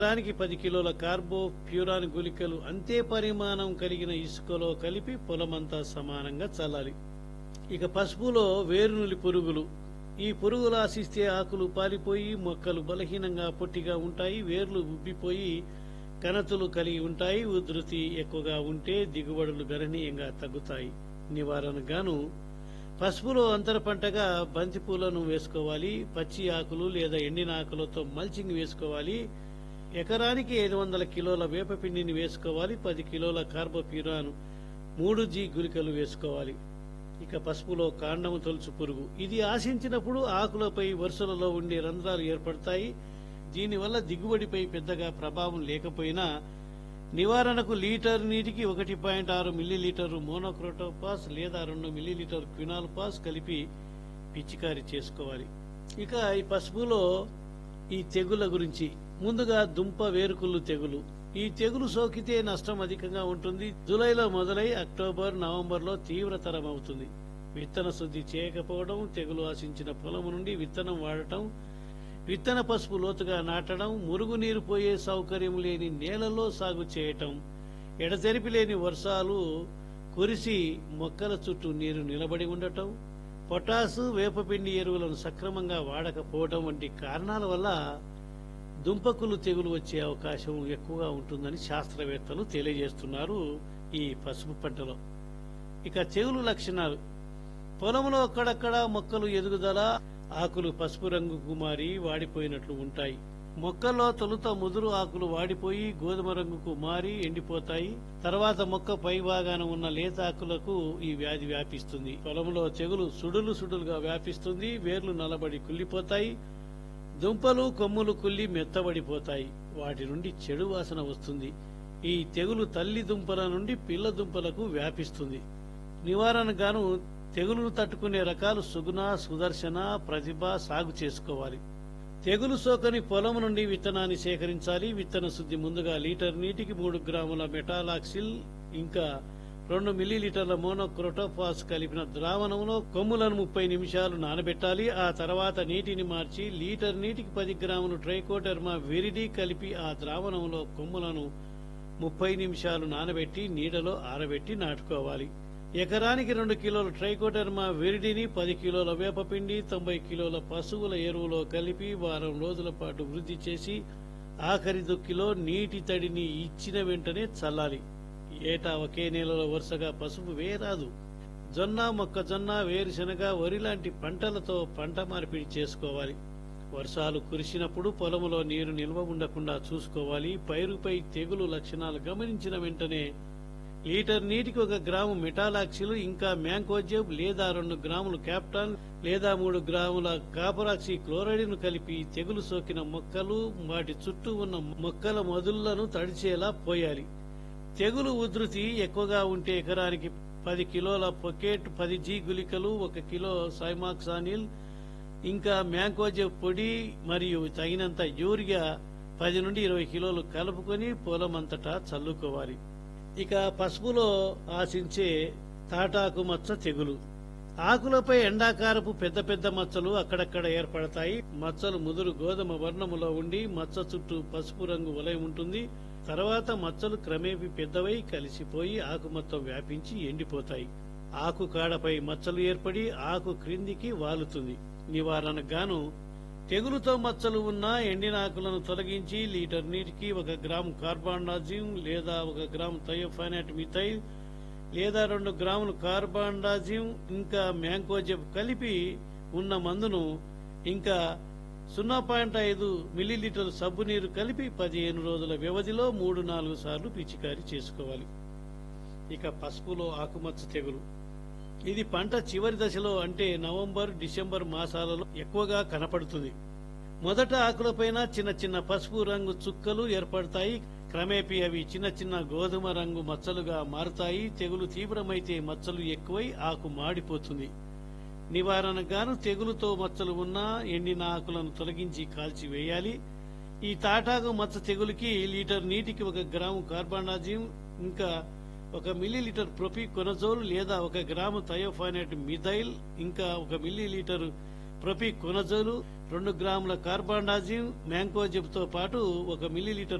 దానికి పది కిలోల కార్బో ప్యూరాన్ గుళికలు అంతే పరిమాణం కలిగిన ఇసుకలో కలిపి పొలమంతా సమానంగా చల్లాలి ఇక పసుపులో వేరునులి పురుగులు ఈ పురుగులు ఆశిస్తే ఆకులు పాలిపోయి మొక్కలు బలహీనంగా పొట్టిగా ఉంటాయి వేర్లు ఉబ్బిపోయి కణతులు కలిగి ఉంటాయి ఉధృతి ఎక్కువగా ఉంటే దిగుబడులు గణనీయంగా తగ్గుతాయి నివారణకు గాను పసుపులో అంతర పంటగా బంతి పూలను వేసుకోవాలి పచ్చి ఆకులు లేదా ఎండిన ఆకులతో మల్చింగ్ వేసుకోవాలి ఎకరానికి ఐదు వందల కిలోల వేపపిండిని వేసుకోవాలి పది కిలోల కార్బోప్యూరాన్ మూడు జీ గుళికలు వేసుకోవాలి ఇక పసుపులో కాండము తొలుచు పురుగు ఇది ఆశించినప్పుడు ఆకులపై వరుసలలో ఉండే రంధ్రాలు ఏర్పడతాయి దీనివల్ల దిగుబడిపై పెద్దగా ప్రభావం లేకపోయినా నివారణకు లీటర్ నీటికి ఒకటి పాయింట్ ఆరు మిల్లీలీటరు మోనోక్రోటోపాస్ లేదా రెండు మిల్లీలీటర్ క్వినాల్ పాస్ కలిపి పిచికారీ చేసుకోవాలి ఇక ఈ పసుపులో ఈ తెగుల గురించి ముందుగా దుంప వేరుకుళ్ళు తెగులు ఈ తెగులు సోకితే నష్టం అధికంగా ఉంటుంది జూలైలో మొదలై అక్టోబర్ నవంబర్ లో తీవ్రతరం అవుతుంది విత్తన శుద్ధి చేయకపోవడం తెగులు ఆశించిన పొలం నుండి విత్తనం వాడటం విత్తన పసుపు లోతుగా నాటడం మురుగునీరు పోయే సౌకర్యం లేని నేలలో సాగు చేయటం ఎడతెరిపి లేని వర్షాలు కురిసి మొక్కల చుట్టూ నీరు నిలబడి ఉండటం పొటాసు వేపపిండి ఎరువులను సక్రమంగా వాడకపోవడం వంటి కారణాల వల్ల దుంపకులు తెగులు వచ్చే అవకాశం ఎక్కువగా ఉంటుందని శాస్త్రవేత్తలు తెలియజేస్తున్నారు ఈ పసుపు పంటలో ఇక తెగులు లక్షణాలు పొలంలో అక్కడక్కడ మొక్కలు ఎదుగుదల ఆకులు పసుపు రంగుకు మారి వాడిపోయినట్లు ఉంటాయి మొక్కల్లో తొలుత ముదురు ఆకులు వాడిపోయి గోధుమ రంగుకు మారి ఎండిపోతాయి తర్వాత మొక్క పై భాగాన ఉన్న లేత ఆకులకు ఈ వ్యాధి వ్యాపిస్తుంది పొలంలో తెగులు సుడులు సుడులుగా వ్యాపిస్తుంది వేర్లు నలబడి కుళ్ళిపోతాయి దుంపలు కొమ్ములు కుళ్ళి మెత్తబడిపోతాయి వాటి నుండి చెడు వాసన వస్తుంది ఈ తెగులు తల్లి దుంపల నుండి పిల్ల దుంపలకు వ్యాపిస్తుంది నివారణ గాను తెగులును తట్టుకునే రకాలు సుగుణ సుదర్శన ప్రతిభ సాగు చేసుకోవాలి తెగులు సోకని పొలం నుండి విత్తనాన్ని సేకరించాలి విత్తన శుద్ధి ముందుగా లీటర్ నీటికి మూడు గ్రాముల మెటాలాక్సిల్ ఇంకా రెండు మిల్లీలీటర్ల మోనోక్రోటోఫాస్ కలిపిన ద్రావణంలో కొమ్ములను ముప్పై నిమిషాలు నానబెట్టాలి ఆ తర్వాత నీటిని మార్చి లీటర్ నీటికి పది గ్రాములు ట్రైకోడెర్మా విరిడి కలిపి ఆ ద్రావణంలో కొమ్ములను ముప్పై నిమిషాలు నానబెట్టి నీడలో ఆరబెట్టి నాటుకోవాలి ఎకరానికి రెండు కిలోల ట్రైకోడెర్మా విరిడిని పది కిలోల వేపపిండి తొంభై కిలోల పశువుల ఎరువులో కలిపి వారం రోజుల పాటు వృద్ధి చేసి ఆఖరి దుక్కిలో నీటి తడిని ఇచ్చిన వెంటనే చల్లాలి ఏటా ఒకే నెలలో వరుసగా పసుపు వేయరాదు జొన్న మొక్కజొన్న వేరుశనగ వరి లాంటి పంటలతో పంట మార్పిడి చేసుకోవాలి వర్షాలు కురిసినప్పుడు పొలములో నీరు నిల్వ ఉండకుండా చూసుకోవాలి పైరుపై తెగులు లక్షణాలు గమనించిన వెంటనే లీటర్ నీటికి ఒక గ్రాము మెటాలాక్సిలు ఇంకా మ్యాంకోజెబ్ లేదా రెండు గ్రాములు క్యాప్టాన్ లేదా మూడు గ్రాముల కాపరాక్సి క్లోరైడ్ను కలిపి తెగులు సోకిన మొక్కలు వాటి చుట్టూ ఉన్న మొక్కల మొదుళ్లను తడిచేలా పోయాలి తెగులు ఉధృతి ఎక్కువగా ఉంటే ఎకరానికి పది కిలోల పొకెట్ పది జీ గుళికలు ఒక కిలో సైమాక్సానిల్ ఇంకా మ్యాంకోజెబ్ పొడి మరియు తగినంత యూరియా పది నుండి ఇరవై కిలోలు కలుపుకొని పొలమంతటా చల్లుకోవాలి ఇక పసుపులో ఆశించే తాటాకు మచ్చ తెగులు ఆకులపై ఎండాకారపు పెద్ద పెద్ద మచ్చలు అక్కడక్కడ ఏర్పడతాయి మచ్చలు ముదురు గోధుమ వర్ణములో ఉండి మచ్చ చుట్టూ పసుపు రంగు వలయం ఉంటుంది తర్వాత మచ్చలు క్రమేపీ పెద్దవై కలిసిపోయి ఆకు మొత్తం వ్యాపించి ఎండిపోతాయి ఆకు కాడపై మచ్చలు ఏర్పడి ఆకు క్రిందికి వాలుతుంది నివారణకు గాను తెగులుతో మచ్చలు ఉన్న ఎండిన ఆకులను తొలగించి లీటర్ నీటికి ఒక గ్రాము కార్బాండాజిమ్ లేదా ఒక గ్రాము థయోఫైనట్ మిథైల్ లేదా రెండు గ్రాములు కార్బాండాజిమ్ ఇంకా మ్యాంకోజెబ్ కలిపి ఉన్న మందును ఇంకా సున్నా పాయింట్ ఐదు మిల్లీలీటర్ సబ్బు నీరు కలిపి పదిహేను రోజుల వ్యవధిలో మూడు నాలుగు సార్లు పిచికారీ చేసుకోవాలి ఇక పసుపులో ఆకుమచ్చ తెగులు ఇది పంట చివరి దశలో అంటే నవంబర్ డిసెంబర్ మాసాలలో ఎక్కువగా కనపడుతుంది మొదట ఆకులపైన చిన్న చిన్న పసుపు రంగు చుక్కలు ఏర్పడతాయి క్రమేపీ అవి చిన్న చిన్న గోధుమ రంగు మచ్చలుగా మారుతాయి తెగులు తీవ్రమైతే మచ్చలు ఎక్కువై ఆకు మాడిపోతుంది నివారణకు గాను తెగులుతో మచ్చలు ఉన్నా ఎండిన ఆకులను తొలగించి కాల్చి వేయాలి ఈ తాటాకు మచ్చ తెగులుకి లీటర్ నీటికి ఒక గ్రాము కార్బానాజిమ్ ఇంకా ఒక మిల్లీలీటర్ ప్రొపి కొనజోల్ లేదా ఒక గ్రాము థయోఫైనట్ మిథైల్ ఇంకా ఒక మిల్లీలీటర్ ప్రొపికొనజోలు రెండు గ్రాముల కార్బాండాజిమ్ మ్యాంకోజిబ్ తో పాటు ఒక మిల్లీలీటర్